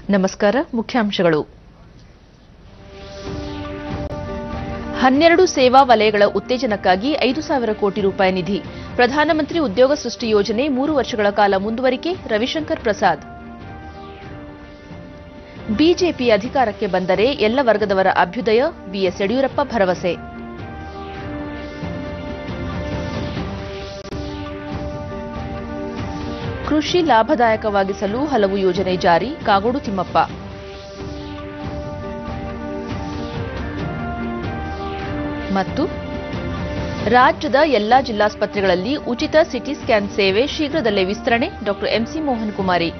ನಮಸ್ಕಾರ ಮುಖ್ಯಾಂಶಗಳು ಹನ್ನೆರಡು ಸೇವಾ ವಲಯಗಳ ಉತ್ತೇಜನಕ್ಕಾಗಿ ಐದು ಸಾವಿರ ಕೋಟಿ ರೂಪಾಯಿ ನಿಧಿ ಪ್ರಧಾನಮಂತ್ರಿ ಉದ್ಯೋಗ ಸೃಷ್ಟಿ ಯೋಜನೆ ಮೂರು ವರ್ಷಗಳ ಕಾಲ ಮುಂದುವರಿಕೆ ರವಿಶಂಕರ್ ಪ್ರಸಾದ್ ಬಿಜೆಪಿ ಅಧಿಕಾರಕ್ಕೆ ಬಂದರೆ ಎಲ್ಲ ವರ್ಗದವರ ಅಭ್ಯುದಯ ಬಿಎಸ್ ಯಡಿಯೂರಪ್ಪ ಭರವಸೆ ಕೃಷಿ ಲಾಭದಾಯಕವಾಗಿಸಲು ಹಲವು ಯೋಜನೆ ಜಾರಿ ಕಾಗೋಡು ತಿಮ್ಮಪ್ಪ ಮತ್ತು ರಾಜ್ಯದ ಎಲ್ಲಾ ಜಿಲ್ಲಾಸ್ಪತ್ರೆಗಳಲ್ಲಿ ಉಚಿತ ಸಿಟಿ ಸ್ಕ್ಯಾನ್ ಸೇವೆ ಶೀಘ್ರದಲ್ಲೇ ವಿಸ್ತರಣೆ ಡಾ ಎಂಸಿ ಮೋಹನ್ ಕುಮಾರಿ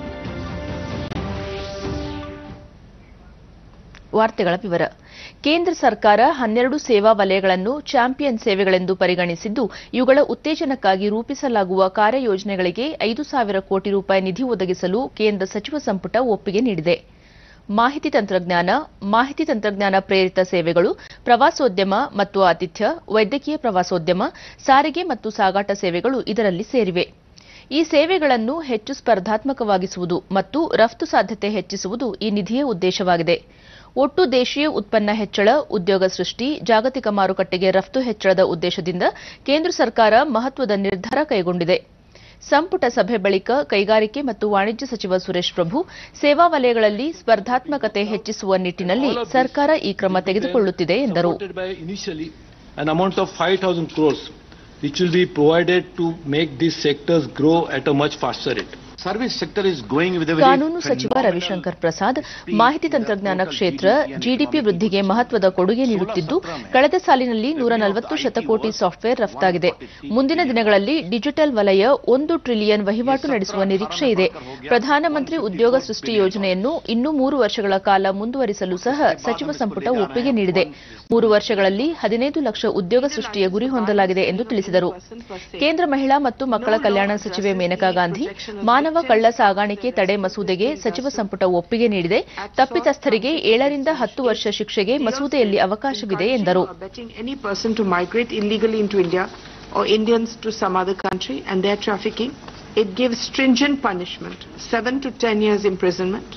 ವಾರ್ತೆಗಳ ವಿವರ ಕೇಂದ್ರ ಸರ್ಕಾರ ಹನ್ನೆರಡು ಸೇವಾ ವಲಯಗಳನ್ನು ಚಾಂಪಿಯನ್ ಸೇವೆಗಳೆಂದು ಪರಿಗಣಿಸಿದ್ದು ಇವುಗಳ ಉತ್ತೇಜನಕ್ಕಾಗಿ ರೂಪಿಸಲಾಗುವ ಕಾರ್ಯಯೋಜನೆಗಳಿಗೆ ಐದು ಸಾವಿರ ಕೋಟಿ ರೂಪಾಯಿ ನಿಧಿ ಒದಗಿಸಲು ಕೇಂದ್ರ ಸಚಿವ ಸಂಪುಟ ಒಪ್ಪಿಗೆ ನೀಡಿದೆ ಮಾಹಿತಿ ತಂತ್ರಜ್ಞಾನ ಮಾಹಿತಿ ತಂತ್ರಜ್ಞಾನ ಪ್ರೇರಿತ ಸೇವೆಗಳು ಪ್ರವಾಸೋದ್ಯಮ ಮತ್ತು ಆತಿಥ್ಯ ವೈದ್ಯಕೀಯ ಪ್ರವಾಸೋದ್ಯಮ ಸಾರಿಗೆ ಮತ್ತು ಸಾಗಾಟ ಸೇವೆಗಳು ಇದರಲ್ಲಿ ಸೇರಿವೆ ಈ ಸೇವೆಗಳನ್ನು ಹೆಚ್ಚು ಸ್ಪರ್ಧಾತ್ಮಕವಾಗಿಸುವುದು ಮತ್ತು ರಫ್ತು ಸಾಧ್ಯತೆ ಹೆಚ್ಚಿಸುವುದು ಈ ನಿಧಿಯ ಉದ್ದೇಶವಾಗಿದೆ ಒಟ್ಟು ದೇಶೀಯ ಉತ್ಪನ್ನ ಹೆಚ್ಚಳ ಉದ್ಯೋಗ ಸೃಷ್ಟಿ ಜಾಗತಿಕ ಮಾರುಕಟ್ಟೆಗೆ ರಫ್ತು ಹೆಚ್ಚಳದ ಉದ್ದೇಶದಿಂದ ಕೇಂದ್ರ ಸರ್ಕಾರ ಮಹತ್ವದ ನಿರ್ಧಾರ ಕೈಗೊಂಡಿದೆ ಸಂಪುಟ ಸಭೆ ಬಳಿಕ ಕೈಗಾರಿಕೆ ಮತ್ತು ವಾಣಿಜ್ಯ ಸಚಿವ ಸುರೇಶ್ ಪ್ರಭು ಸೇವಾ ವಲಯಗಳಲ್ಲಿ ಸ್ಪರ್ಧಾತ್ಮಕತೆ ಹೆಚ್ಚಿಸುವ ನಿಟ್ಟಿನಲ್ಲಿ ಸರ್ಕಾರ ಈ ಕ್ರಮ ತೆಗೆದುಕೊಳ್ಳುತ್ತಿದೆ ಎಂದರು supported by initially an amount of 5,000 crores, which will be provided to make these sectors grow at a much faster rate. Service sector is growing with a very ಕಾನೂನು ಸಚಿವ phenomenal ರವಿಶಂಕರ್ ಪ್ರಸಾದ್ ಮಾಹಿತಿ ತಂತ್ರಜ್ಞಾನ ಕ್ಷೇತ್ರ ಜಿಡಿಪಿ ವೃದ್ಧಿಗೆ ಮಹತ್ವದ ಕೊಡುಗೆ ನೀಡುತ್ತಿದ್ದು ಕಳೆದ ಸಾಲಿನಲ್ಲಿ ನೂರ ನಲವತ್ತು ಶತಕೋಟಿ ಸಾಫ್ಟ್ವೇರ್ ರಫ್ತಾಗಿದೆ ಮುಂದಿನ ದಿನಗಳಲ್ಲಿ ಡಿಜಿಟಲ್ ವಲಯ ಒಂದು ಟ್ರಿಲಿಯನ್ ವಹಿವಾಟು ನಡೆಸುವ ನಿರೀಕ್ಷೆ ಇದೆ ಪ್ರಧಾನಮಂತ್ರಿ ಉದ್ಯೋಗ ಸೃಷ್ಟಿ ಯೋಜನೆಯನ್ನು ಇನ್ನೂ ಮೂರು ವರ್ಷಗಳ ಕಾಲ ಮುಂದುವರಿಸಲು ಸಹ ಸಚಿವ ಸಂಪುಟ ಒಪ್ಪಿಗೆ ನೀಡಿದೆ ಮೂರು ವರ್ಷಗಳಲ್ಲಿ ಹದಿನೈದು ಲಕ್ಷ ಉದ್ಯೋಗ ಸೃಷ್ಟಿಯ ಗುರಿ ಹೊಂದಲಾಗಿದೆ ಎಂದು ತಿಳಿಸಿದರು ಕೇಂದ್ರ ಮಹಿಳಾ ಮತ್ತು ಮಕ್ಕಳ ಕಲ್ಯಾಣ ಸಚಿವೆ ಮೇನಕಾ ಗಾಂಧಿ ಮಾನವ ಕಳ್ಳ ಸಾಗಾಣಿಕೆ ತಡೆ ಮಸೂದೆಗೆ ಸಚಿವ ಸಂಪುಟ ಒಪ್ಪಿಗೆ ನೀಡಿದೆ ತಪ್ಪಿತಸ್ಥರಿಗೆ ಏಳರಿಂದ ಹತ್ತು ವರ್ಷ ಶಿಕ್ಷೆಗೆ ಮಸೂದೆಯಲ್ಲಿ ಅವಕಾಶವಿದೆ ಎಂದರು abetting any person to migrate illegally into India or Indians to some other country and their trafficking. It gives stringent punishment, 7 to 10 years imprisonment.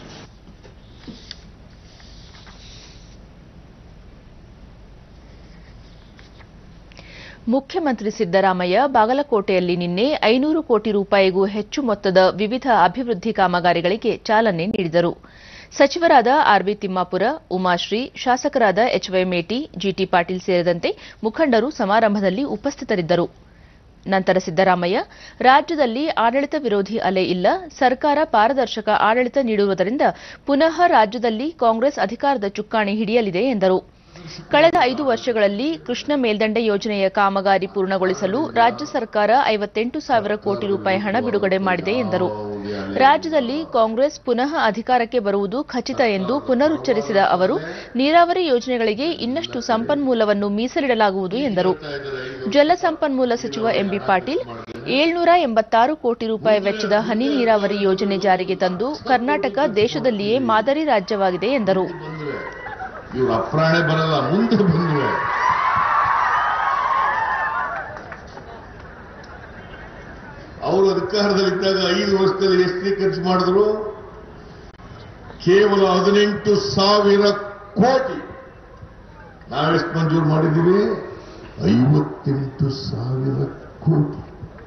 ಮುಖ್ಯಮಂತ್ರಿ ಸಿದ್ದರಾಮಯ್ಯ ಬಾಗಲಕೋಟೆಯಲ್ಲಿ ನಿನ್ನೆ ಐನೂರು ಕೋಟಿ ರೂಪಾಯಿಗೂ ಹೆಚ್ಚು ಮೊತ್ತದ ವಿವಿಧ ಅಭಿವೃದ್ಧಿ ಕಾಮಗಾರಿಗಳಿಗೆ ಚಾಲನೆ ನೀಡಿದರು ಸಚಿವರಾದ ಆರ್ಬಿ ತಿಮ್ಮಾಪುರ ಉಮಾಶ್ರೀ ಶಾಸಕರಾದ ಎಚ್ವೈ ಮೇಟಿ ಜಿಟಿ ಪಾಟೀಲ್ ಸೇರಿದಂತೆ ಮುಖಂಡರು ಸಮಾರಂಭದಲ್ಲಿ ಉಪಸ್ಥಿತರಿದ್ದರು ನಂತರ ಸಿದ್ದರಾಮಯ್ಯ ರಾಜ್ಯದಲ್ಲಿ ಆಡಳಿತ ವಿರೋಧಿ ಅಲೆ ಇಲ್ಲ ಸರ್ಕಾರ ಪಾರದರ್ಶಕ ಆಡಳಿತ ನೀಡುವುದರಿಂದ ಪುನಃ ರಾಜ್ಯದಲ್ಲಿ ಕಾಂಗ್ರೆಸ್ ಅಧಿಕಾರದ ಚುಕ್ಕಾಣಿ ಹಿಡಿಯಲಿದೆ ಎಂದರು ಕಳೆದ ಐದು ವರ್ಷಗಳಲ್ಲಿ ಕೃಷ್ಣ ಮೇಲ್ದಂಡೆ ಯೋಜನೆಯ ಕಾಮಗಾರಿ ಪೂರ್ಣಗೊಳಿಸಲು ರಾಜ್ಯ ಸರ್ಕಾರ ಐವತ್ತೆಂಟು ಸಾವಿರ ಕೋಟಿ ರೂಪಾಯಿ ಹಣ ಬಿಡುಗಡೆ ಮಾಡಿದೆ ಎಂದರು ರಾಜ್ಯದಲ್ಲಿ ಕಾಂಗ್ರೆಸ್ ಪುನಃ ಅಧಿಕಾರಕ್ಕೆ ಬರುವುದು ಖಚಿತ ಎಂದು ಪುನರುಚ್ಚರಿಸಿದ ಅವರು ನೀರಾವರಿ ಯೋಜನೆಗಳಿಗೆ ಇನ್ನಷ್ಟು ಸಂಪನ್ಮೂಲವನ್ನು ಮೀಸಲಿಡಲಾಗುವುದು ಎಂದರು ಜಲಸಂಪನ್ಮೂಲ ಸಚಿವ ಎಂಬಿ ಪಾಟೀಲ್ ಏಳ್ನೂರ ಎಂಬತ್ತಾರು ಕೋಟಿ ರೂಪಾಯಿ ವೆಚ್ಚದ ಹನಿ ನೀರಾವರಿ ಯೋಜನೆ ಜಾರಿಗೆ ತಂದು ಕರ್ನಾಟಕ ದೇಶದಲ್ಲಿಯೇ ಮಾದರಿ ರಾಜ್ಯವಾಗಿದೆ ಎಂದರು ಇವ್ರು ಅಪ್ರಾಣೆ ಬರಲ್ಲ ಮುಂದೆ ಬಂದ್ರೆ ಅವರು ಅಧಿಕಾರದಲ್ಲಿದ್ದಾಗ ಐದು ವರ್ಷದಲ್ಲಿ ಎಷ್ಟು ಖರ್ಚು ಮಾಡಿದ್ರು ಕೇವಲ ಹದಿನೆಂಟು ಸಾವಿರ ಕೋಟಿ ನಾವೆಷ್ಟು ಮಂಜೂರು ಮಾಡಿದ್ದೀವಿ ಐವತ್ತೆಂಟು ಸಾವಿರ ಕೋಟಿ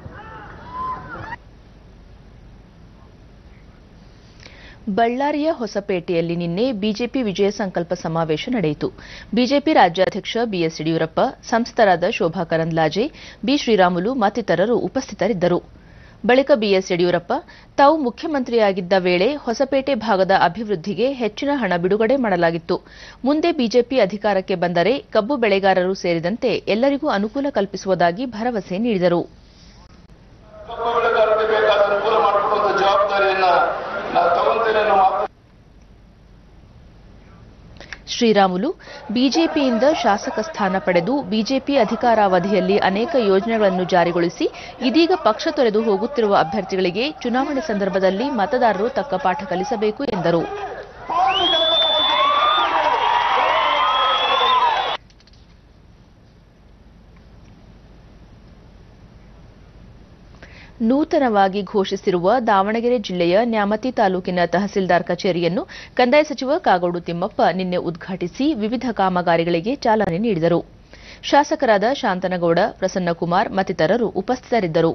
ಬಳ್ಳಾರಿಯ ಹೊಸಪೇಟೆಯಲ್ಲಿ ನಿನ್ನೆ ಬಿಜೆಪಿ ವಿಜಯ ಸಂಕಲ್ಪ ಸಮಾವೇಶ ನಡೆಯಿತು ಬಿಜೆಪಿ ರಾಜ್ಯಾಧ್ಯಕ್ಷ ಬಿಎಸ್ ಯಡಿಯೂರಪ್ಪ ಸಂಸದರಾದ ಶೋಭಾ ಕರಂದ್ಲಾಜೆ ಬಿ ಶ್ರೀರಾಮುಲು ಮತ್ತಿತರರು ಉಪಸ್ಥಿತರಿದ್ದರು ಬಳಿಕ ಬಿಎಸ್ ಯಡಿಯೂರಪ್ಪ ತಾವು ಮುಖ್ಯಮಂತ್ರಿಯಾಗಿದ್ದ ವೇಳೆ ಹೊಸಪೇಟೆ ಭಾಗದ ಅಭಿವೃದ್ಧಿಗೆ ಹೆಚ್ಚಿನ ಹಣ ಬಿಡುಗಡೆ ಮಾಡಲಾಗಿತ್ತು ಮುಂದೆ ಬಿಜೆಪಿ ಅಧಿಕಾರಕ್ಕೆ ಬಂದರೆ ಕಬ್ಬು ಬೆಳೆಗಾರರು ಸೇರಿದಂತೆ ಎಲ್ಲರಿಗೂ ಅನುಕೂಲ ಕಲ್ಪಿಸುವುದಾಗಿ ಭರವಸೆ ನೀಡಿದರು ಕಬ್ಬು ಬೆಳೆಗಾರರಿಗೆ ಬೇಕಾದ ಅನುಕೂಲ ಮಾಡಿಕೊಡುವಂತ ಜವಾಬ್ದಾರಿಯನ್ನ ನಾವು ತಗೊಂತೇನೆ ಅನ್ನೋ ಮಾತು ಶ್ರೀರಾಮುಲು ಬಿಜೆಪಿಯಿಂದ ಶಾಸಕ ಸ್ಥಾನ ಪಡೆದು ಬಿಜೆಪಿ ಅಧಿಕಾರಾವಧಿಯಲ್ಲಿ ಅನೇಕ ಯೋಜನೆಗಳನ್ನು ಜಾರಿಗೊಳಿಸಿ ಇದೀಗ ಪಕ್ಷ ತೊರೆದು ಹೋಗುತ್ತಿರುವ ಅಭ್ಯರ್ಥಿಗಳಿಗೆ ಚುನಾವಣೆ ಸಂದರ್ಭದಲ್ಲಿ ಮತದಾರರು ತಕ್ಕ ಪಾಠ ಕಲಿಸಬೇಕು ಎಂದರು ನೂತನವಾಗಿ ಘೋಷಿಸಿರುವ ದಾವಣಗೆರೆ ಜಿಲ್ಲೆಯ ನ್ಯಾಮತಿ ತಾಲೂಕಿನ ತಹಸೀಲ್ದಾರ್ ಕಚೇರಿಯನ್ನು ಕಂದಾಯ ಸಚಿವ ಕಾಗೋಡು ತಿಮ್ಮಪ್ಪ ನಿನ್ನೆ ಉದ್ಘಾಟಿಸಿ ವಿವಿಧ ಕಾಮಗಾರಿಗಳಿಗೆ ಚಾಲನೆ ನೀಡಿದರು ಶಾಸಕರಾದ ಶಾಂತನಗೌಡ ಪ್ರಸನ್ನಕುಮಾರ್ ಮತ್ತಿತರರು ಉಪಸ್ಥಿತರಿದ್ದರು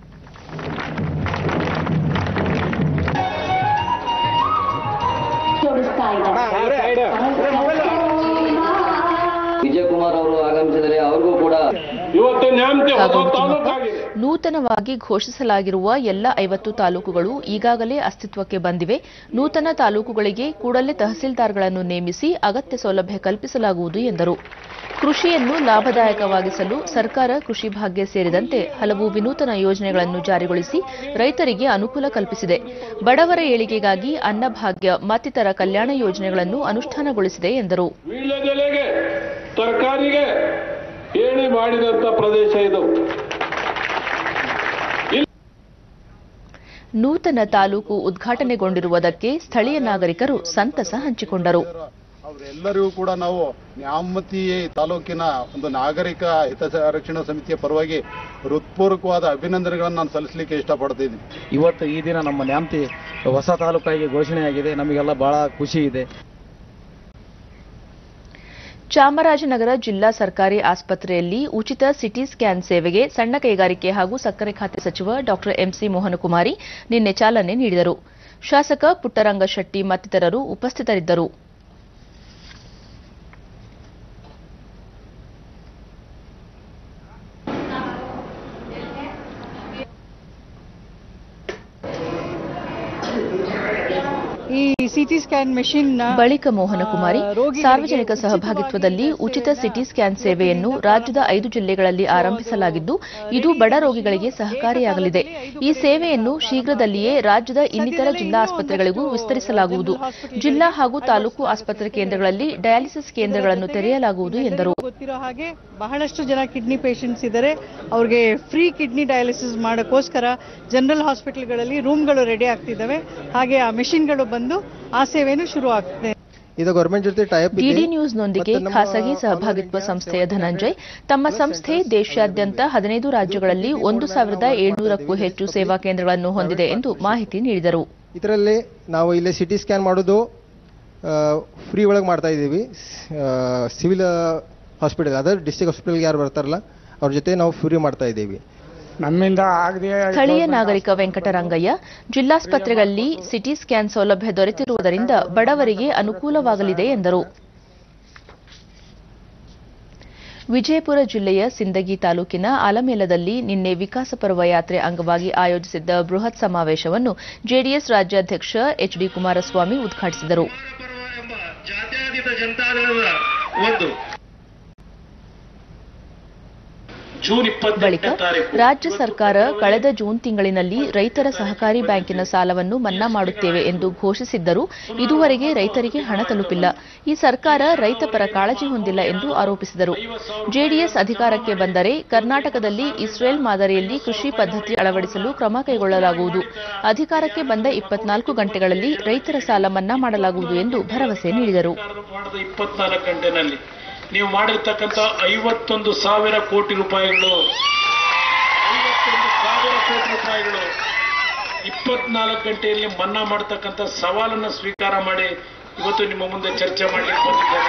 ವಿಜಯಕುಮಾರ್ ಅವರು ಆಗಮಿಸಿದರೆ ಅವ್ರಿಗೂ ಕೂಡ ಇವತ್ತು ನ್ಯಾಮತಿ ಹೊಸ ಕಾಗೋಡು ತಿಮ್ಮಪ್ಪ ತಾಲೂಕಾಗಿದೆ ನೂತನವಾಗಿ ಘೋಷಿಸಲಾಗಿರುವ ಎಲ್ಲ ಐವತ್ತು ತಾಲೂಕುಗಳು ಈಗಾಗಲೇ ಅಸ್ತಿತ್ವಕ್ಕೆ ಬಂದಿವೆ ನೂತನ ತಾಲೂಕುಗಳಿಗೆ ಕೂಡಲೇ ತಹಸೀಲ್ದಾರ್ಗಳನ್ನು ನೇಮಿಸಿ ಅಗತ್ಯ ಸೌಲಭ್ಯ ಕಲ್ಪಿಸಲಾಗುವುದು ಎಂದರು ಕೃಷಿಯನ್ನು ಲಾಭದಾಯಕವಾಗಿಸಲು ಸರ್ಕಾರ ಕೃಷಿ ಭಾಗ್ಯ ಸೇರಿದಂತೆ ಹಲವು ವಿನೂತನ ಯೋಜನೆಗಳನ್ನು ಜಾರಿಗೊಳಿಸಿ ರೈತರಿಗೆ ಅನುಕೂಲ ಕಲ್ಪಿಸಿದೆ ಬಡವರ ಏಳಿಗೆಗಾಗಿ ಅನ್ನಭಾಗ್ಯ ಮತ್ತಿತರ ಕಲ್ಯಾಣ ಯೋಜನೆಗಳನ್ನು ಅನುಷ್ಠಾನಗೊಳಿಸಿದೆ ಎಂದರು ವೀಳ್ಯದೆಲೆಗೆ ತರಕಾರಿಗೆ ಏಣಿ ಮಾಡಿದಂತ ಪ್ರದೇಶ ಇದು ನೂತನ ತಾಲೂಕು ಉದ್ಘಾಟನೆಗೊಂಡಿರುವುದಕ್ಕೆ ಸ್ಥಳೀಯ ನಾಗರಿಕರು ಸಂತಸ ಹಂಚಿಕೊಂಡರು ಅವರೆಲ್ಲರಿಗೂ ಕೂಡ ನಾವು ನ್ಯಾಮತಿ ತಾಲೂಕಿನ ಒಂದು ನಾಗರಿಕ ಹಿತರಕ್ಷಣಾ ಸಮಿತಿಯ ಪರವಾಗಿ ಹೃತ್ಪೂರ್ವಕವಾದ ಅಭಿನಂದನೆಗಳನ್ನು ನಾನು ಸಲ್ಲಿಸಲಿಕ್ಕೆ ಇಷ್ಟಪಡ್ತಿದ್ದೀನಿ ಇವತ್ತು ಈ ದಿನ ನಮ್ಮ ನ್ಯಾಮತಿ ಹೊಸ ತಾಲೂಕಾಗಿ ಘೋಷಣೆಯಾಗಿದೆ ನಮಗೆಲ್ಲ ಬಹಳ ಖುಷಿ ಇದೆ ಚಾಮರಾಜನಗರ ಜಿಲ್ಲಾ ಸರ್ಕಾರಿ ಆಸ್ಪತ್ರೆಯಲ್ಲಿ ಉಚಿತ ಸಿಟಿ ಸ್ಕ್ಯಾನ್ ಸೇವೆಗೆ ಸಣ್ಣ ಕೈಗಾರಿಕೆ ಹಾಗೂ ಸಕ್ಕರೆ ಖಾತೆ ಸಚಿವ ಡಾ ಎಂಸಿ ಮೋಹನಕುಮಾರಿ ನಿನ್ನೆ ಚಾಲನೆ ನೀಡಿದರು ಶಾಸಕ ಪುಟ್ಟರಂಗ ಶೆಟ್ಟಿ ಮತ್ತಿತರರು ಉಪಸ್ಥಿತರಿದ್ದರು ಈ ಸಿಟಿ ಸ್ಕ್ಯಾನ್ ಮೆಷಿನ್ ಬಳಿಕ ಮೋಹನಕುಮಾರಿ ರೋಗಿಗಳಿಗೆ ಸಾರ್ವಜನಿಕ ಉಚಿತವಾಗಿ ಸಹಭಾಗಿತ್ವದಲ್ಲಿ ಉಚಿತ ಸಿಟಿ ಸ್ಕ್ಯಾನ್ ಸೇವೆಯನ್ನು ರಾಜ್ಯದ ಐದು ಜಿಲ್ಲೆಗಳಲ್ಲಿ ಆರಂಭಿಸಲಾಗಿದ್ದು ಇದು ಬಡ ರೋಗಿಗಳಿಗೆ ಸಹಕಾರಿಯಾಗಲಿದೆ ಈ ಸೇವೆಯನ್ನು ಶೀಘ್ರದಲ್ಲಿಯೇ ರಾಜ್ಯದ ಇನ್ನಿತರ ಜಿಲ್ಲಾ ಆಸ್ಪತ್ರೆಗಳಿಗೂ ವಿಸ್ತರಿಸಲಾಗುವುದು ಜಿಲ್ಲಾ ಹಾಗೂ ತಾಲೂಕು ಆಸ್ಪತ್ರೆ ಕೇಂದ್ರಗಳಲ್ಲಿ ಡಯಾಲಿಸಿಸ್ ಕೇಂದ್ರಗಳನ್ನು ತೆರೆಯಲಾಗುವುದು ಎಂದರು ಗೊತ್ತಿರೋ ಹಾಗೆ ಬಹಳಷ್ಟು ಜನ ಕಿಡ್ನಿ ಪೇಷಂಟ್ಸ್ ಇದ್ದಾರೆ ಅವ್ರಿಗೆ ಫ್ರೀ ಕಿಡ್ನಿ ಡಯಾಲಿಸಿಸ್ ಮಾಡೋಕ್ಕೋಸ್ಕರ ಜನರಲ್ ಹಾಸ್ಪಿಟಲ್ಗಳಲ್ಲಿ ರೂಮ್ಗಳು ರೆಡಿ ಆಗ್ತಿದ್ದಾವೆ ಹಾಗೆ ಆ ಮೆಷಿನ್ಗಳು ಬಂದು ಆ ಸೇವೆನೂ ಶುರು ಆಗ್ತಿದೆ ಇದು ಗೌರ್ಮೆಂಟ್ ಜೊತೆ ಟೈಪ್ ಡಿಡಿ ನ್ಯೂಸ್ನೊಂದಿಗೆ ಖಾಸಗಿ ಸಹಭಾಗಿತ್ವ ಸಂಸ್ಥೆಯ ಧನಂಜಯ್ ತಮ್ಮ ಸಂಸ್ಥೆ ದೇಶಾದ್ಯಂತ ಹದಿನೈದು ರಾಜ್ಯಗಳಲ್ಲಿ ಒಂದು ಸಾವಿರದ ಏಳ್ನೂರಕ್ಕೂ ಹೆಚ್ಚು ಸೇವಾ ಕೇಂದ್ರಗಳನ್ನು ಹೊಂದಿದೆ ಎಂದು ಮಾಹಿತಿ ನೀಡಿದರು ಇದರಲ್ಲಿ ನಾವು ಇಲ್ಲಿ ಸಿಟಿ ಸ್ಕ್ಯಾನ್ ಮಾಡೋದು ಫ್ರೀ ಒಳಗೆ ಮಾಡ್ತಾ ಇದ್ದೀವಿ ಸಿವಿಲ್ ಹಾಸ್ಪಿಟಲ್ ಅದರ್ ಡಿಸ್ಟ್ರಿಕ್ಟ್ ಹಾಸ್ಪಿಟಲ್ಗೆ ಯಾರು ಬರ್ತಾರಲ್ಲ ಅವ್ರ ಜೊತೆ ನಾವು ಫ್ರೀ ಮಾಡ್ತಾ ಇದ್ದೀವಿ ನಮ್ಮಿಂದ ಆಗದೆ ಸ್ಥಳೀಯ ನಾಗರಿಕ ವೆಂಕಟರಂಗಯ್ಯ ಜಿಲ್ಲಾಸ್ಪತ್ರೆಗಳಲ್ಲಿ ಸಿಟಿ ಸ್ಕ್ಯಾನ್ ಸೌಲಭ್ಯ ದೊರೆತಿರುವುದರಿಂದ ಬಡವರಿಗೆ ಅನುಕೂಲವಾಗಲಿದೆ ಎಂದರು ವಿಜಯಪುರ ಜಿಲ್ಲೆಯ ಸಿಂದಗಿ ತಾಲೂಕಿನ ಆಲಮೇಲದಲ್ಲಿ ನಿನ್ನೆ ವಿಕಾಸ ಪರ್ವ ಯಾತ್ರೆ ಅಂಗವಾಗಿ ಆಯೋಜಿಸಿದ್ದ ಬೃಹತ್ ಸಮಾವೇಶವನ್ನು ಜೆಡಿಎಸ್ ರಾಜ್ಯಾಧ್ಯಕ್ಷ ಎಚ್ ಡಿ ಕುಮಾರಸ್ವಾಮಿ ಉದ್ಘಾಟಿಸಿದರು ಜಾತ್ಯತೀತ ಜನತಾದಳದ ಒಂದು ಜೂನ್ ಬಳಿಕ ರಾಜ್ಯ ಸರ್ಕಾರ ಕಳೆದ ಜೂನ್ ತಿಂಗಳಿನಲ್ಲಿ ರೈತರ ಸಹಕಾರಿ ಬ್ಯಾಂಕಿನ ಸಾಲವನ್ನು ಮನ್ನಾ ಮಾಡುತ್ತೇವೆ ಎಂದು ಘೋಷಿಸಿದ್ದರೂ ಇದುವರೆಗೆ ರೈತರಿಗೆ ಹಣ ತಲುಪಿಲ್ಲ ಈ ಸರ್ಕಾರ ರೈತ ಪರ ಕಾಳಜಿ ಹೊಂದಿಲ್ಲ ಎಂದು ಆರೋಪಿಸಿದರು ಜೆಡಿಎಸ್ ಅಧಿಕಾರಕ್ಕೆ ಬಂದರೆ ಕರ್ನಾಟಕದಲ್ಲಿ ಇಸ್ರೇಲ್ ಮಾದರಿಯಲ್ಲಿ ಕೃಷಿ ಪದ್ಧತಿ ಅಳವಡಿಸಲು ಕ್ರಮ ಕೈಗೊಳ್ಳಲಾಗುವುದು ಅಧಿಕಾರಕ್ಕೆ ಬಂದ ಇಪ್ಪತ್ನಾಲ್ಕು ಗಂಟೆಗಳಲ್ಲಿ ರೈತರ ಸಾಲ ಮನ್ನಾ ಮಾಡಲಾಗುವುದು ಎಂದು ಭರವಸೆ ನೀಡಿದರು ಮಾಡಿದ ಇಪ್ಪತ್ನಾಲ್ಕು ಗಂಟೆನಲ್ಲಿ ನೀವು ಮಾಡಿರ್ತಕ್ಕಂಥ ಐವತ್ತೊಂದು ಸಾವಿರ ಕೋಟಿ ರೂಪಾಯಿಗಳು ಐವತ್ತೊಂದು ಸಾವಿರ ಕೋಟಿ ರೂಪಾಯಿಗಳು ಇಪ್ಪತ್ನಾಲ್ಕು ಗಂಟೆಯಲ್ಲಿ ಮನ್ನಾ ಮಾಡತಕ್ಕಂಥ ಸವಾಲನ್ನು ಸ್ವೀಕಾರ ಮಾಡಿ ಇವತ್ತು ನಿಮ್ಮ ಮುಂದೆ ಚರ್ಚೆ ಮಾಡಲಿಕ್ಕೆ ಬಂದಿದ್ದೇನೆ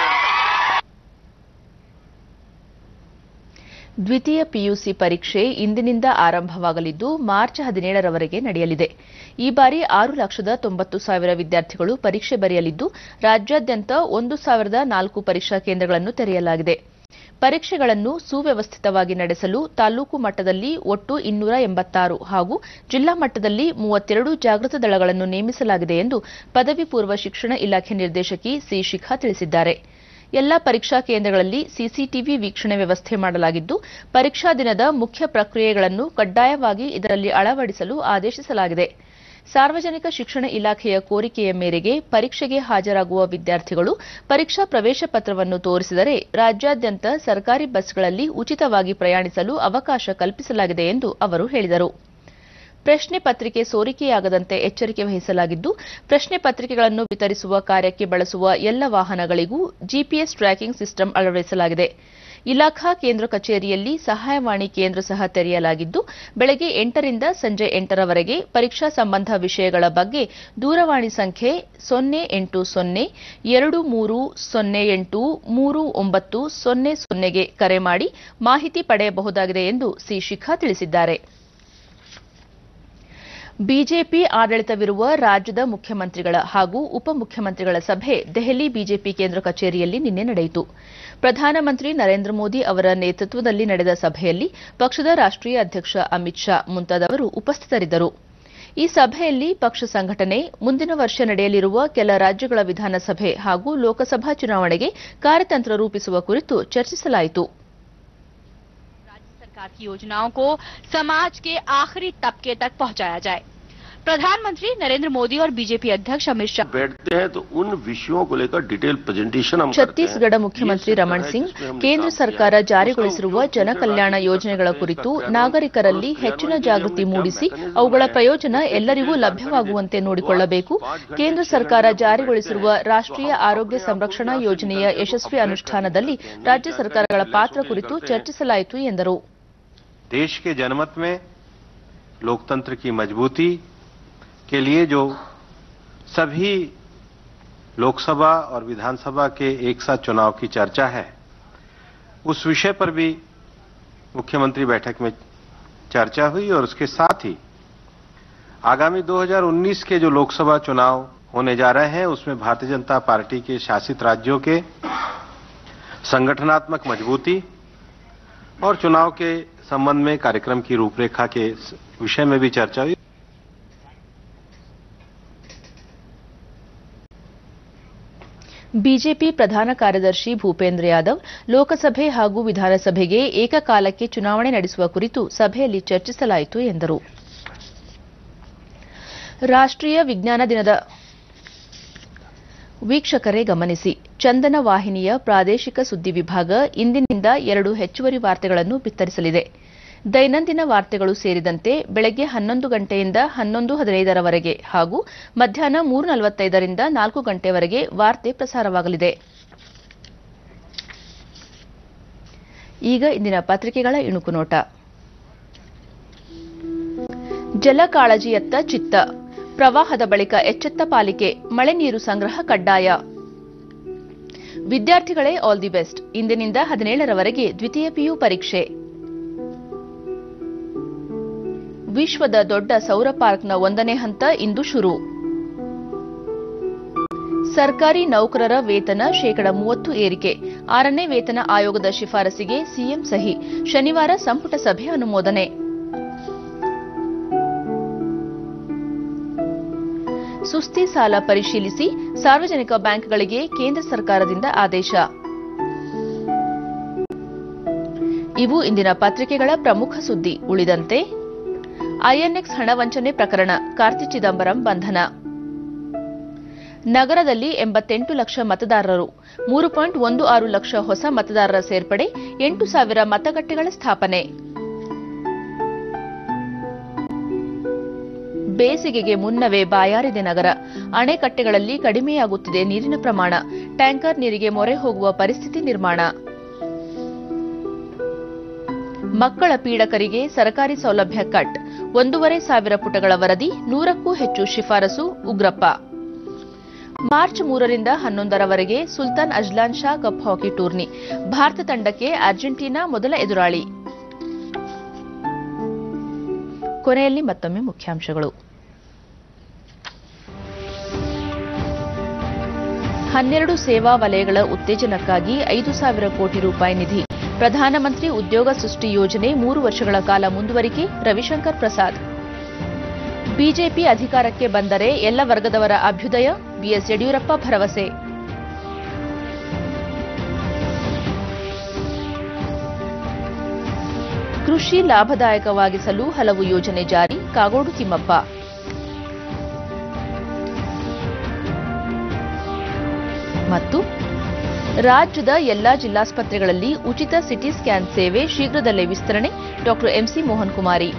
ದ್ವಿತೀಯ ಪಿಯುಸಿ ಪರೀಕ್ಷೆ ಇಂದಿನಿಂದ ಆರಂಭವಾಗಲಿದ್ದು ಮಾರ್ಚ್ ಹದಿನೇಳರವರೆಗೆ ನಡೆಯಲಿದೆ ಈ ಬಾರಿ ಆರು ಲಕ್ಷದ ತೊಂಬತ್ತು ಸಾವಿರ ವಿದ್ಯಾರ್ಥಿಗಳು ಪರೀಕ್ಷೆ ಬರೆಯಲಿದ್ದು ರಾಜ್ಯಾದ್ಯಂತ ಒಂದು ಸಾವಿರದ ನಾಲ್ಕು ಪರೀಕ್ಷಾ ಕೇಂದ್ರಗಳನ್ನು ತೆರೆಯಲಾಗಿದೆ ಪರೀಕ್ಷೆಗಳನ್ನು ಸುವ್ಯವಸ್ಥಿತವಾಗಿ ನಡೆಸಲು ತಾಲೂಕು ಮಟ್ಟದಲ್ಲಿ ಒಟ್ಟು ಇನ್ನೂರ ಎಂಬತ್ತಾರು ಹಾಗೂ ಜಿಲ್ಲಾ ಮಟ್ಟದಲ್ಲಿ ಮೂವತ್ತೆರಡು ಜಾಗೃತ ದಳಗಳನ್ನು ನೇಮಿಸಲಾಗಿದೆ ಎಂದು ಪದವಿ ಪೂರ್ವ ಶಿಕ್ಷಣ ಇಲಾಖೆ ನಿರ್ದೇಶಕಿ ಸಿ ಶಿಖಾ ತಿಳಿಸಿದ್ದಾರೆ ಎಲ್ಲ ಪರೀಕ್ಷಾ ಕೇಂದ್ರಗಳಲ್ಲಿ ಸಿಸಿಟಿವಿ ವೀಕ್ಷಣೆ ವ್ಯವಸ್ಥೆ ಮಾಡಲಾಗಿದ್ದು ಪರೀಕ್ಷಾ ದಿನದ ಮುಖ್ಯ ಪ್ರಕ್ರಿಯೆಗಳನ್ನು ಕಡ್ಡಾಯವಾಗಿ ಇದರಲ್ಲಿ ಅಳವಡಿಸಲು ಆದೇಶಿಸಲಾಗಿದೆ ಸಾರ್ವಜನಿಕ ಶಿಕ್ಷಣ ಇಲಾಖೆಯ ಕೋರಿಕೆಯ ಮೇರೆಗೆ ಪರೀಕ್ಷೆಗೆ ಹಾಜರಾಗುವ ವಿದ್ಯಾರ್ಥಿಗಳು ಪರೀಕ್ಷಾ ಪ್ರವೇಶ ಪತ್ರವನ್ನು ತೋರಿಸಿದರೆ ರಾಜ್ಯಾದ್ಯಂತ ಸರ್ಕಾರಿ ಬಸ್ಗಳಲ್ಲಿ ಉಚಿತವಾಗಿ ಪ್ರಯಾಣಿಸಲು ಅವಕಾಶ ಕಲ್ಪಿಸಲಾಗಿದೆ ಎಂದು ಅವರು ಹೇಳಿದರು ಪ್ರಶ್ನೆ ಪತ್ರಿಕೆ ಸೋರಿಕೆಯಾಗದಂತೆ ಎಚ್ಚರಿಕೆ ವಹಿಸಲಾಗಿದ್ದು ಪ್ರಶ್ನೆ ಪತ್ರಿಕೆಗಳನ್ನು ವಿತರಿಸುವ ಕಾರ್ಯಕ್ಕೆ ಬಳಸುವ ಎಲ್ಲ ವಾಹನಗಳಿಗೂ ಜಿಪಿಎಸ್ ಟ್ರ್ಯಾಕಿಂಗ್ ಸಿಸ್ಟಂ ಅಳವಡಿಸಲಾಗಿದೆ ಇಲಾಖಾ ಕೇಂದ್ರ ಕಚೇರಿಯಲ್ಲಿ ಸಹಾಯವಾಣಿ ಕೇಂದ್ರ ಸಹ ತೆರೆಯಲಾಗಿದ್ದು ಬೆಳಗ್ಗೆ ಎಂಟರಿಂದ ಸಂಜೆ ಎಂಟರವರೆಗೆ ಪರೀಕ್ಷಾ ಸಂಬಂಧ ವಿಷಯಗಳ ಬಗ್ಗೆ ದೂರವಾಣಿ ಸಂಖ್ಯೆ ಸೊನ್ನೆ ಎಂಟು ಸೊನ್ನೆ ಎರಡು ಮೂರು ಸೊನ್ನೆ ಎಂಟು ಮೂರು ಒಂಬತ್ತು ಸೊನ್ನೆ ಸೊನ್ನೆಗೆ ಕರೆ ಮಾಡಿ ಮಾಹಿತಿ ಪಡೆಯಬಹುದಾಗಿದೆ ಎಂದು ಸಿ ಶಿಖಾ ತಿಳಿಸಿದ್ದಾರೆ ಬಿಜೆಪಿ ಆಡಳಿತವಿರುವ ರಾಜ್ಯದ ಮುಖ್ಯಮಂತ್ರಿಗಳ ಹಾಗೂ ಉಪಮುಖ್ಯಮಂತ್ರಿಗಳ ಸಭೆ ದೆಹಲಿ ಬಿಜೆಪಿ ಕೇಂದ್ರ ಕಚೇರಿಯಲ್ಲಿ ನಿನ್ನೆ ನಡೆಯಿತು ಪ್ರಧಾನಮಂತ್ರಿ ನರೇಂದ್ರ ಮೋದಿ ಅವರ ನೇತೃತ್ವದಲ್ಲಿ ನಡೆದ ಸಭೆಯಲ್ಲಿ ಪಕ್ಷದ ರಾಷ್ಟೀಯ ಅಧ್ಯಕ್ಷ ಅಮಿತ್ ಶಾ ಮುಂತಾದವರು ಉಪಸ್ಥಿತರಿದ್ದರು ಈ ಸಭೆಯಲ್ಲಿ ಪಕ್ಷ ಸಂಘಟನೆ ಮುಂದಿನ ವರ್ಷ ನಡೆಯಲಿರುವ ಕೆಲ ರಾಜ್ಯಗಳ ವಿಧಾನಸಭೆ ಹಾಗೂ ಲೋಕಸಭಾ ಚುನಾವಣೆಗೆ ಕಾರ್ಯತಂತ್ರ ರೂಪಿಸುವ ಕುರಿತು ಚರ್ಚಿಸಲಾಯಿತು सरकार की योजनाओं को समाज के आखिरी तबके तक पहुंचाया जाए प्रधानमंत्री नरेंद्र मोदी और बीजेपी अध्यक्ष अमित शाह बैठते हैं तो उन विषयों को लेकर डिटेल प्रेजेंटेशन हम करते ಛತ್ತೀಸ್ಗಢ ಮುಖ್ಯಮಂತ್ರಿ ರಮಣ್ ಸಿಂಗ್ ಕೇಂದ್ರ ಸರ್ಕಾರ ಜಾರಿಗೊಳಿಸಿರುವ ಜನಕಲ್ಯಾಣ ಯೋಜನೆಗಳ ಕುರಿತು ನಾಗರಿಕರಲ್ಲಿ ಹೆಚ್ಚಿನ ಜಾಗೃತಿ ಮೂಡಿಸಿ ಅವುಗಳ ಪ್ರಯೋಜನ ಎಲ್ಲರಿಗೂ ಲಭ್ಯವಾಗುವಂತೆ ನೋಡಿಕೊಳ್ಳಬೇಕು ಕೇಂದ್ರ ಸರ್ಕಾರ ಜಾರಿಗೊಳಿಸಿರುವ ರಾಷ್ಟೀಯ ಆರೋಗ್ಯ ಸಂರಕ್ಷಣಾ ಯೋಜನೆಯ ಯಶಸ್ವಿ ಅನುಷ್ಠಾನದಲ್ಲಿ ರಾಜ್ಯ ಸರ್ಕಾರಗಳ ಪಾತ್ರ ಕುರಿತು ಚರ್ಚಿಸಲಾಯಿತು ಎಂದರು देश के जनमत में लोकतंत्र की मजबूती के लिए जो सभी लोकसभा और विधानसभा के एक साथ चुनाव की चर्चा है उस विषय पर भी मुख्यमंत्री बैठक में चर्चा हुई और उसके साथ ही आगामी 2019 के जो लोकसभा चुनाव होने जा रहे हैं उसमें भारतीय जनता पार्टी के शासित राज्यों के संगठनात्मक मजबूती और चुनाव के संबंध में कार्यक्रम की रूपरेखा के विषय में भी चर्चा हुई ಬಿಜೆಪಿ ಪ್ರಧಾನ ಕಾರ್ಯದರ್ಶಿ ಭೂಪೇಂದ್ರ ಯಾದವ್ ಲೋಕಸಭೆ ಹಾಗೂ ವಿಧಾನಸಭೆಗೆ ಏಕಕಾಲಕ್ಕೆ ಚುನಾವಣೆ ನಡೆಸುವ ಕುರಿತು ಸಭೆಯಲ್ಲಿ ಚರ್ಚಿಸಲಾಯಿತು ಎಂದರು ರಾಷ್ಟೀಯ ವಿಜ್ಞಾನ ದಿನದ ವೀಕ್ಷಕರೇ ಗಮನಿಸಿ ಚಂದನ ವಾಹಿನಿಯ ಪ್ರಾದೇಶಿಕ ಸುದ್ದಿ ವಿಭಾಗ ಇಂದಿನಿಂದ ಎರಡು ಹೆಚ್ಚುವರಿ ವಾರ್ತೆಗಳನ್ನು ಬಿತ್ತರಿಸಲಿದೆ ದೈನಂದಿನ ವಾರ್ತೆಗಳು ಸೇರಿದಂತೆ ಬೆಳಗ್ಗೆ ಹನ್ನೊಂದು ಗಂಟೆಯಿಂದ ಹನ್ನೊಂದು ಹದಿನೈದರವರೆಗೆ ಹಾಗೂ ಮಧ್ಯಾಹ್ನ ಮೂರು ನಲವತ್ತೈದರಿಂದ ನಾಲ್ಕು ಗಂಟೆವರೆಗೆ ವಾರ್ತೆ ಪ್ರಸಾರವಾಗಲಿದೆ ಈಗ ಇಂದಿನ ಪತ್ರಿಕೆಗಳ ಇಣುಕು ನೋಟ ಜಲ ಕಾಳಜಿಯತ್ತ ಚಿತ್ತ ಪ್ರವಾಹದ ಬಳಿಕ ಎಚ್ಚೆತ್ತ ಪಾಲಿಕೆ ಮಳೆ ನೀರು ಸಂಗ್ರಹ ಕಡ್ಡಾಯ ವಿದ್ಯಾರ್ಥಿಗಳೇ ಆಲ್ ದಿ ಬೆಸ್ಟ್ ಇಂದಿನಿಂದ ಹದಿನೇಳರವರೆಗೆ ದ್ವಿತೀಯ ಪಿಯು ಪರೀಕ್ಷೆ ವಿಶ್ವದ ದೊಡ್ಡ ಸೌರ ಪಾರ್ಕ್ನ ಒಂದನೇ ಹಂತ ಇಂದು ಶುರು ಸರ್ಕಾರಿ ನೌಕರರ ವೇತನ ಶೇಕಡ ಮೂವತ್ತು ಏರಿಕೆ ಆರನೇ ವೇತನ ಆಯೋಗದ ಶಿಫಾರಸಿಗೆ ಸಿಎಂ ಸಹಿ ಶನಿವಾರ ಸಂಪುಟ ಸಭೆ ಅನುಮೋದನೆ ಸುಸ್ತಿ ಸಾಲ ಪರಿಶೀಲಿಸಿ ಸಾರ್ವಜನಿಕ ಬ್ಯಾಂಕ್ಗಳಿಗೆ ಕೇಂದ್ರ ಸರ್ಕಾರದಿಂದ ಆದೇಶ ಇವು ಇಂದಿನ ಪತ್ರಿಕೆಗಳ ಪ್ರಮುಖ ಸುದ್ದಿ ಉಳಿದಂತೆ ಐಎನ್ಎಕ್ಸ್ ಹಣ ವಂಚನೆ ಪ್ರಕರಣ ಕಾರ್ತಿ ಚಿದಂಬರಂ ಬಂಧನ ನಗರದಲ್ಲಿ ಎಂಬತ್ತೆಂಟು ಲಕ್ಷ ಮತದಾರರು ಮೂರು ಪಾಯಿಂಟ್ ಒಂದು ಆರು ಲಕ್ಷ ಹೊಸ ಮತದಾರರ ಸೇರ್ಪಡೆ ಎಂಟು ಸಾವಿರ ಮತಗಟ್ಟೆಗಳ ಸ್ಥಾಪನೆ ಬೇಸಿಗೆಗೆ ಮುನ್ನವೇ ಬಾಯಾರಿದೆ ನಗರ ಅಣೆಕಟ್ಟೆಗಳಲ್ಲಿ ಕಡಿಮೆಯಾಗುತ್ತಿದೆ ನೀರಿನ ಪ್ರಮಾಣ ಟ್ಯಾಂಕರ್ ನೀರಿಗೆ ಮೊರೆ ಹೋಗುವ ಪರಿಸ್ಥಿತಿ ನಿರ್ಮಾಣ ಮಕ್ಕಳ ಪೀಡಕರಿಗೆ ಸರ್ಕಾರಿ ಸೌಲಭ್ಯ ಕಟ್ ಒಂದೂವರೆ ಸಾವಿರ ಪುಟಗಳ ವರದಿ ನೂರಕ್ಕೂ ಹೆಚ್ಚು ಶಿಫಾರಸು ಉಗ್ರಪ್ಪ ಮಾರ್ಚ್ ಮೂರರಿಂದ ಹನ್ನೊಂದರವರೆಗೆ Sultan Azlan Shah cup hockey tourney Bharat ತಂಡಕ್ಕೆ ಅರ್ಜೆಂಟೀನಾ ಮೊದಲ ಎದುರಾಳಿ ಕೊನೆಯಲ್ಲಿ ಮತ್ತೊಮ್ಮೆ ಮುಖ್ಯಾಂಶಗಳು ಹನ್ನೆರಡು ಸೇವಾ ವಲಯಗಳ ಉತ್ತೇಜನಕ್ಕಾಗಿ ಐದು ಸಾವಿರ ಕೋಟಿ ರೂಪಾಯಿ ನಿಧಿ ಪ್ರಧಾನಮಂತ್ರಿ ಉದ್ಯೋಗ ಸೃಷ್ಟಿ ಯೋಜನೆ ಮೂರು ವರ್ಷಗಳ ಕಾಲ ಮುಂದುವರಿಕೆ ರವಿಶಂಕರ್ ಪ್ರಸಾದ್ ಬಿಜೆಪಿ ಅಧಿಕಾರಕ್ಕೆ ಬಂದರೆ ಎಲ್ಲ ವರ್ಗದವರ ಅಭ್ಯುದಯ ಬಿಎಸ್ ಯಡಿಯೂರಪ್ಪ ಭರವಸೆ ಕೃಷಿ ಲಾಭದಾಯಕವಾಗಿಸಲು ಹಲವು ಯೋಜನೆ ಜಾರಿ ಕಾಗೋಡು ತಿಮ್ಮಪ್ಪ ಮತ್ತು ರಾಜ್ಯದ ಎಲ್ಲಾ ಜಿಲ್ಲಾಸ್ಪತ್ರೆಗಳಲ್ಲಿ ಉಚಿತ ಸಿಟಿ ಸ್ಕ್ಯಾನ್ ಸೇವೆ ಶೀಘ್ರದಲ್ಲೇ ವಿಸ್ತರಣೆ ಡಾ ಎಂಸಿ ಮೋಹನ್ ಕುಮಾರಿ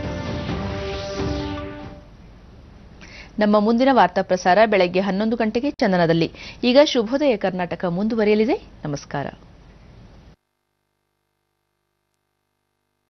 ನಮ್ಮ ಮುಂದಿನ ವಾರ್ತಾ ಪ್ರಸಾರ ಬೆಳಗ್ಗೆ ಹನ್ನೊಂದು ಗಂಟೆಗೆ ಚಂದನದಲ್ಲಿ ಈಗ ಶುಭೋದಯ ಕರ್ನಾಟಕ ಮುಂದುವರಿಯಲಿದೆ ನಮಸ್ಕಾರ